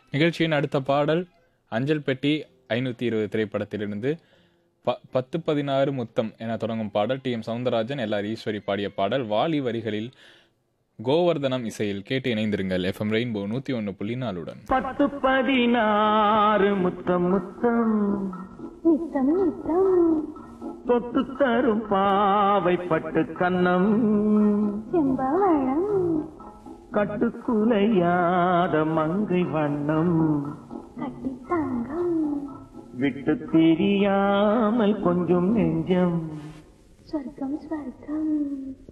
நிகழ்ச்சியின் அடுத்த பாடல் அஞ்சல் பெட்டி ஐநூற்றி இருபது திரைப்படத்திலிருந்து ப பத்து பதினாறு முத்தம் என தொடங்கும் பாடல் T M Soundararajan LR Eswari பாடிய பாடல் வாலி வரிகளில் கோவர்தனம் இசையில் கேட்டு இணைந்திருங்கள் எஃப்எம் ரெயின்போ நூற்றி ஒன்று புள்ளி நாலுடன் பத்து பதினாறு முத்தம் முத்தம் நித்தம் நித்தம் தொட்டு தரும் பாவை பட்டு கன்னம் செம்பவளம் கட்டுக்குலையாத மங்கை வண்ணம் கட்டி தங்கம் விட்டு தெரியாமல் கொஞ்சம் நெஞ்சம் சொர்க்கம் ஸ்வர்க்கம்